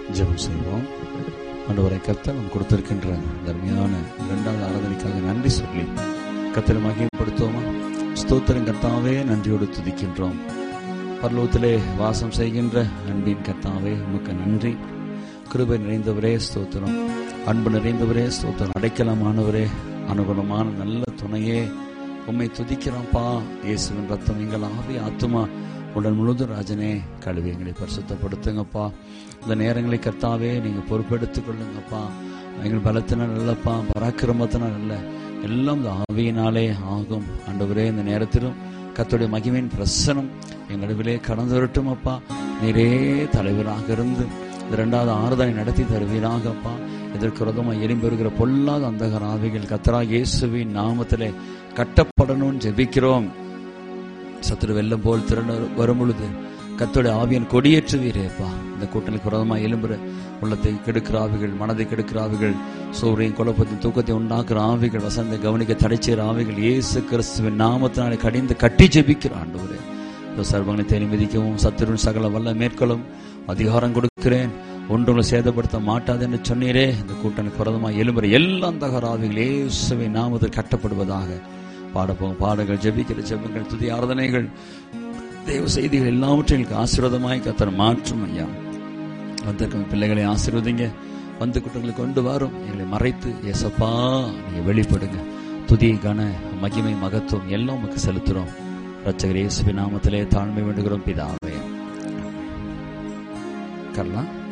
ஜெபம் செய்வோம் ஆண்டவரை கர்த்தர் நாம் கொடுத்திருக்கின்ற தர்மையான இரண்டாவது ஆராதனைக்காக நன்றி சொல்லி கர்த்தரை மகிமைப்படுத்துவோமா ஸ்தோத்திரம் கர்த்தாவே நன்றியோடு துதிக்கின்றோம் பரலோகத்திலே வாசம் செய்கின்ற அன்பின் கர்த்தாவே உமக்கு நன்றி கிருபை நிறைந்தவரே ஸ்தோத்திரம் அன்பு நிறைந்தவரே ஸ்தோத்திரம் அடைக்கலமானவரே அனுகுணமான நல்ல துணையே உம்மை துதிக்கிறோம்ப்பா இயேசுவின் ரத்தம் எங்கள் ஆவி ஆத்துமா உடல் முழுதும் ராஜனே கழுவி எங்களை பரிசுத்தப்படுத்துங்கப்பா இந்த நேரங்களை கர்த்தாவே நீங்க பொறுப்பெடுத்துக் கொள்ளுங்கப்பா எங்கள் பலத்தினால் இல்லப்பா பராக்கிரமத்தினால் இல்ல எல்லாம் இந்த ஆவியினாலே ஆகும் ஆண்டவரே இந்த நேரத்திலும் கர்த்தருடைய மகிமையின் பிரசனம் எங்கள் நடுவிலே கடந்து வரட்டும் அப்பா நீரே தலைவராக இருந்து இந்த இரண்டாவது ஆறுதலை நடத்தி தருவீராகப்பா இதற்கு விரோதமாக எலும்பி வருகிற பொல்லாத அந்தகர ஆவிகள் கத்தரா இயேசுவின் நாமத்திலே கட்டப்படணும்னு ஜெபிக்கிறோம் சத்துரு வெள்ளம் போல் திறன் வரும் பொழுது கத்தோட ஆவியன் கொடியேற்றுவீரேப்பா இந்த கூட்டணிக்கு விரோதமாக எலும்புற உள்ளத்தை கெடுக்கிற ஆவிகள் மனதை கெடுக்கிற ஆவிகள் சூரியன் குழப்பத்தின் தூக்கத்தை உண்டாக்குற ஆவிகள் வசந்த கவனிக்க தடைச்சேற ஆவிகள் இயேசு கிறிஸ்துவின் நாமத்தினாலே கடிந்து கட்டி ஜெபிக்கிற ஆண்டவரே இந்த சர்வங்களை தேனி மிதிக்கவும் சத்துருவின் சகல வல்ல மேற்கொள்ளும் அதிகாரம் கொடுக்கிறேன் ஒன்றுங்களை சேதப்படுத்த மாட்டாது என்று சொன்னீரே இந்த கூட்டணிக்கு விரோதமாக எலும்புற எல்லா அந்தகர ஆவிகள் இயேசுவின் நாமத்தில் கட்டப்படுவதாக பாடப்போம் பாடங்கள் ஜெபிக்கிற ஜெபங்கள் துதி ஆராதனைகள் தேவ செய்திகள் எல்லாவற்றையும் ஆசீர்வாதமாய் கத்தர் மாற்றும் ஐயா வந்திருக்கும் பிள்ளைகளை ஆசீர்வதிங்க வந்து குற்றங்களை கொண்டு வரும் எங்களை மறைத்து ஏசப்பா நீங்க வெளிப்படுங்க துதி கன மகிமை மகத்துவம் எல்லாம் உமக்கு செலுத்துறோம் ரச்சகர் இயேசுவின் நாமத்திலே தாழ்மை வேண்டுகிறோம் பிதாவே கரலாம்